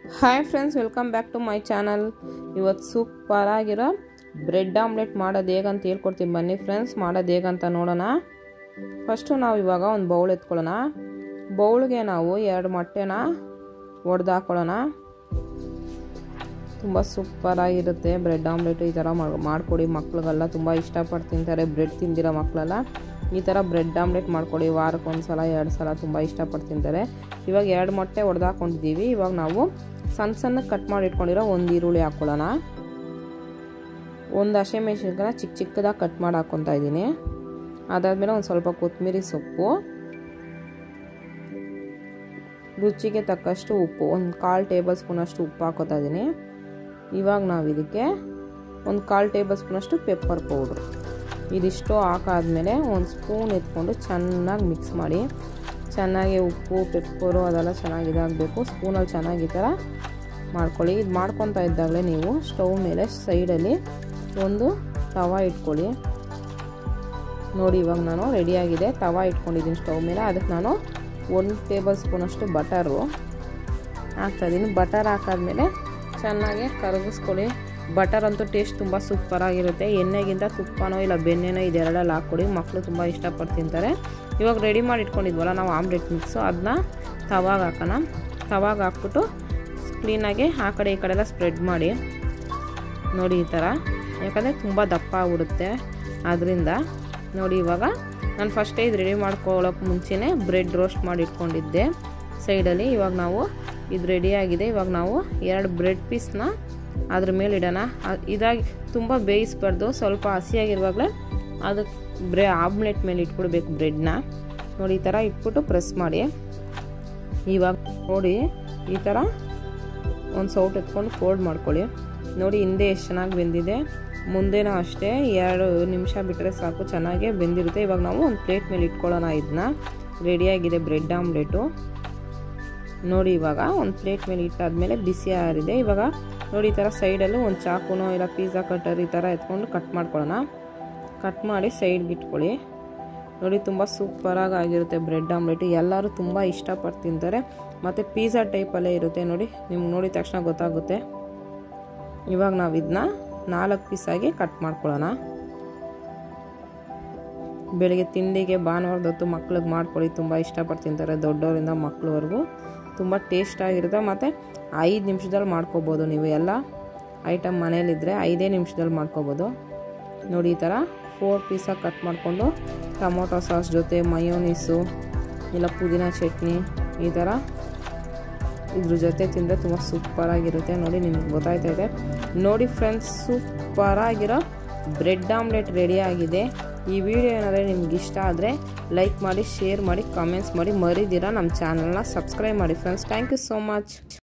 hi friends welcome back to my channel ಇವತ್ತು super ಆಗಿರೋ bread omelette ಮಾಡೋದು ಹೇಗಂತ ಹೇಳ್ಕೊಡ್ತೀನಿ ಬನ್ನಿ ಫ್ರೆಂಡ್ಸ್ ಮಾಡೋದು ಹೇಗಂತ ನೋಡೋಣ ಫಸ್ಟು ನಾವು ಇವಾಗ ಒಂದು ಬೌಲ್ ಎತ್ಕೊಳ್ಳೋಣ ಬೌಲ್ಗೆ ನಾವು ಎರಡು ಮೊಟ್ಟೆನ ಒಡೆದು ಹಾಕ್ಕೊಳ್ಳೋಣ ತುಂಬ ಸೂಪರಾಗಿರುತ್ತೆ ಬ್ರೆಡ್ ಆಮ್ಲೆಟು ಈ ಥರ ಮಾಡಿಕೊಡಿ ಮಕ್ಳಿಗೆಲ್ಲ ತುಂಬ ಇಷ್ಟಪಟ್ಟು ತಿಂತಾರೆ ಬ್ರೆಡ್ ತಿಂದಿರೋ ಮಕ್ಕಳೆಲ್ಲ ಈ ಥರ ಬ್ರೆಡ್ ಆಮ್ಲೆಟ್ ಮಾಡ್ಕೊಡಿ ವಾರಕ್ಕೆ ಒಂದು ಸಲ ಎರಡು ಸಲ ತುಂಬ ಇಷ್ಟಪಟ್ಟು ತಿಂತಾರೆ ಇವಾಗ ಎರಡು ಮೊಟ್ಟೆ ಒಡೆದು ಹಾಕ್ಕೊಂಡಿದ್ದೀವಿ ಇವಾಗ ನಾವು ಸಣ್ಣ ಸಣ್ಣ ಕಟ್ ಮಾಡಿ ಇಟ್ಕೊಂಡಿರೋ ಒಂದು ಈರುಳ್ಳಿ ಹಾಕ್ಕೊಳ್ಳೋಣ ಒಂದು ಹಸಿಮೆಣ್ಸಿನ್ಕಾಯಿ ಚಿಕ್ಕ ಚಿಕ್ಕದಾಗಿ ಕಟ್ ಮಾಡಿ ಹಾಕ್ಕೊತಾ ಇದ್ದೀನಿ ಅದಾದಮೇಲೆ ಒಂದು ಸ್ವಲ್ಪ ಕೊತ್ತಂಬರಿ ಸೊಪ್ಪು ರುಚಿಗೆ ತಕ್ಕಷ್ಟು ಉಪ್ಪು ಒಂದು ಕಾಲು ಟೇಬಲ್ ಸ್ಪೂನಷ್ಟು ಉಪ್ಪು ಹಾಕೋತಾ ಇದ್ದೀನಿ ಇವಾಗ ನಾವು ಇದಕ್ಕೆ ಒಂದು ಕಾಲು ಟೇಬಲ್ ಸ್ಪೂನಷ್ಟು ಪೆಪ್ಪರ್ ಪೌಡ್ರು ಇದಿಷ್ಟು ಹಾಕಾದ್ಮೇಲೆ ಒಂದು ಸ್ಪೂನ್ ಎತ್ಕೊಂಡು ಚೆನ್ನಾಗಿ ಮಿಕ್ಸ್ ಮಾಡಿ ಚೆನ್ನಾಗಿ ಉಪ್ಪು ಪೆಪ್ಪರು ಅದೆಲ್ಲ ಚೆನ್ನಾಗಿ ಇದಾಗಬೇಕು ಸ್ಪೂನಲ್ಲಿ ಚೆನ್ನಾಗಿ ಈ ಥರ ಮಾಡ್ಕೊಳ್ಳಿ ಇದು ಮಾಡ್ಕೊತಾ ಇದ್ದಾಗಲೇ ನೀವು ಸ್ಟವ್ ಮೇಲೆ ಸೈಡಲ್ಲಿ ಒಂದು ತವ ಇಟ್ಕೊಳ್ಳಿ ನೋಡಿ ಇವಾಗ ನಾನು ರೆಡಿಯಾಗಿದೆ ತವ ಇಟ್ಕೊಂಡಿದ್ದೀನಿ ಸ್ಟವ್ ಮೇಲೆ ಅದಕ್ಕೆ ನಾನು ಒಂದು ಟೇಬಲ್ ಸ್ಪೂನಷ್ಟು ಬಟರು ಹಾಕ್ತಾಯಿದ್ದೀನಿ ಬಟರ್ ಹಾಕಾದ್ಮೇಲೆ ಚೆನ್ನಾಗಿ ಕರಗಿಸ್ಕೊಳ್ಳಿ ಬಟರ್ ಅಂತೂ ಟೇಸ್ಟ್ ತುಂಬ ಸೂಪರಾಗಿರುತ್ತೆ ಎಣ್ಣೆಗಿಂತ ತುಪ್ಪನೋ ಇಲ್ಲ ಬೆಣ್ಣೆನೋ ಇದೆರಡಲ್ಲಿ ಹಾಕ್ಕೊಡಿ ಮಕ್ಕಳು ತುಂಬ ಇಷ್ಟಪಟ್ಟು ತಿಂತಾರೆ ಇವಾಗ ರೆಡಿ ಮಾಡಿ ಇಟ್ಕೊಂಡಿದ್ವಲ್ಲ ನಾವು ಆಮ್ಲೆಟ್ ಮಿಕ್ಸು ಅದನ್ನ ತವಾಗ ಹಾಕೋಣ ತವಾಗ ಹಾಕ್ಬಿಟ್ಟು ಕ್ಲೀನಾಗಿ ಆ ಕಡೆ ಈ ಕಡೆ ಎಲ್ಲ ಸ್ಪ್ರೆಡ್ ಮಾಡಿ ನೋಡಿ ಈ ಥರ ಯಾಕಂದರೆ ತುಂಬ ದಪ್ಪ ಆಗ್ಬಿಡುತ್ತೆ ಅದರಿಂದ ನೋಡಿ ಇವಾಗ ನಾನು ಫಸ್ಟೇ ಇದು ರೆಡಿ ಮಾಡ್ಕೊಳ್ಳೋಕೆ ಮುಂಚೆನೇ ಬ್ರೆಡ್ ರೋಸ್ಟ್ ಮಾಡಿ ಇಟ್ಕೊಂಡಿದ್ದೆ ಸೈಡಲ್ಲಿ ಇವಾಗ ನಾವು ಇದು ರೆಡಿಯಾಗಿದೆ ಇವಾಗ ನಾವು ಎರಡು ಬ್ರೆಡ್ ಪೀಸ್ನ ಅದ್ರ ಮೇಲೆ ಇಡೋಣ ಇದಾಗಿ ತುಂಬ ಬೇಯಿಸ್ಬಾರ್ದು ಸ್ವಲ್ಪ ಹಸಿಯಾಗಿರುವಾಗಲೇ ಅದಕ್ಕೆ ಬ್ರೆ ಆಮ್ಲೆಟ್ ಮೇಲೆ ಇಟ್ಬಿಡ್ಬೇಕು ಬ್ರೆಡ್ನ ನೋಡಿ ಈ ಥರ ಇಟ್ಬಿಟ್ಟು ಪ್ರೆಸ್ ಮಾಡಿ ಇವಾಗ ನೋಡಿ ಈ ಥರ ಒಂದು ಸೌಟ್ ಎತ್ಕೊಂಡು ಫೋಲ್ಡ್ ಮಾಡ್ಕೊಳ್ಳಿ ನೋಡಿ ಹಿಂದೆ ಎಷ್ಟು ಚೆನ್ನಾಗಿ ಬೆಂದಿದೆ ಮುಂದೆನೂ ಅಷ್ಟೇ ಎರಡು ನಿಮಿಷ ಬಿಟ್ಟರೆ ಸಾಕು ಚೆನ್ನಾಗೇ ಬೆಂದಿರುತ್ತೆ ಇವಾಗ ನಾವು ಒಂದು ಪ್ಲೇಟ್ ಮೇಲೆ ಇಟ್ಕೊಳ್ಳೋಣ ಇದನ್ನ ರೆಡಿಯಾಗಿದೆ ಬ್ರೆಡ್ ಆಮ್ಲೆಟು ನೋಡಿ ಇವಾಗ ಒಂದು ಪ್ಲೇಟ್ ಮೇಲೆ ಇಟ್ಟಾದ್ಮೇಲೆ ಬಿಸಿ ಆರಿದೆ ಇವಾಗ ನೋಡಿ ಈ ಥರ ಸೈಡಲ್ಲೂ ಒಂದು ಚಾಕುನೋ ಇಲ್ಲ ಪಿಜ್ಜಾ ಕಟ್ಟರ್ ಈ ಥರ ಎತ್ಕೊಂಡು ಕಟ್ ಮಾಡ್ಕೊಳ್ಳೋಣ ಕಟ್ ಮಾಡಿ ಸೈಡ್ಗೆ ಇಟ್ಕೊಳ್ಳಿ ನೋಡಿ ತುಂಬ ಸೂಪರಾಗಿ ಆಗಿರುತ್ತೆ ಬ್ರೆಡ್ ಆಮ್ಲೆಟು ಎಲ್ಲರೂ ತುಂಬ ಇಷ್ಟಪಟ್ಟು ತಿಂತಾರೆ ಮತ್ತು ಪಿಜ್ಜಾ ಟೈಪಲ್ಲೇ ಇರುತ್ತೆ ನೋಡಿ ನಿಮ್ಗೆ ನೋಡಿದ ತಕ್ಷಣ ಗೊತ್ತಾಗುತ್ತೆ ಇವಾಗ ನಾವು ಇದನ್ನ ನಾಲ್ಕು ಪೀಸಾಗಿ ಕಟ್ ಮಾಡ್ಕೊಳ್ಳೋಣ ಬೆಳಗ್ಗೆ ತಿಂಡಿಗೆ ಭಾನುವಾರದ ಹೊತ್ತು ಮಕ್ಳಿಗೆ ಮಾಡ್ಕೊಳ್ಳಿ ತುಂಬ ಇಷ್ಟಪಟ್ಟು ತಿಂತಾರೆ ದೊಡ್ಡವರಿಂದ ಮಕ್ಳವರೆಗೂ ತುಂಬ ಟೇಸ್ಟಾಗಿರುತ್ತೆ ಮತ್ತು ಐದು ನಿಮಿಷದಲ್ಲಿ ಮಾಡ್ಕೋಬೋದು ನೀವು ಎಲ್ಲ ಐಟಮ್ ಮನೇಲಿದ್ದರೆ ಐದೇ ನಿಮಿಷದಲ್ಲಿ ಮಾಡ್ಕೋಬೋದು ನೋಡಿ ಈ ಥರ ಫೋರ್ ಪೀಸಾಗಿ ಕಟ್ ಮಾಡಿಕೊಂಡು ಟೊಮೊಟೊ ಸಾಸ್ ಜೊತೆ ಮಯೋನೀಸು ಇಲ್ಲ ಪುದೀನ ಚಟ್ನಿ ಈ ಥರ ಇದ್ರ ಜೊತೆ ತಿಂದರೆ ತುಂಬ ಸೂಪರಾಗಿರುತ್ತೆ ನೋಡಿ ನಿಮ್ಗೆ ಗೊತ್ತಾಯ್ತಾ ಇದೆ ನೋಡಿ ಫ್ರೆಂಡ್ಸ್ ಸೂಪರಾಗಿರೋ ಬ್ರೆಡ್ ಆಮ್ಲೆಟ್ ರೆಡಿ ಆಗಿದೆ ಈ ವಿಡಿಯೋ ಏನಾದರೆ ನಿಮ್ಗೆ ಇಷ್ಟ ಆದರೆ ಲೈಕ್ ಮಾಡಿ ಶೇರ್ ಮಾಡಿ ಕಾಮೆಂಟ್ಸ್ ಮಾಡಿ ಮರಿದಿರ ನಮ್ಮ ಚಾನಲ್ನ ಸಬ್ಸ್ಕ್ರೈಬ್ ಮಾಡಿ friends thank you so much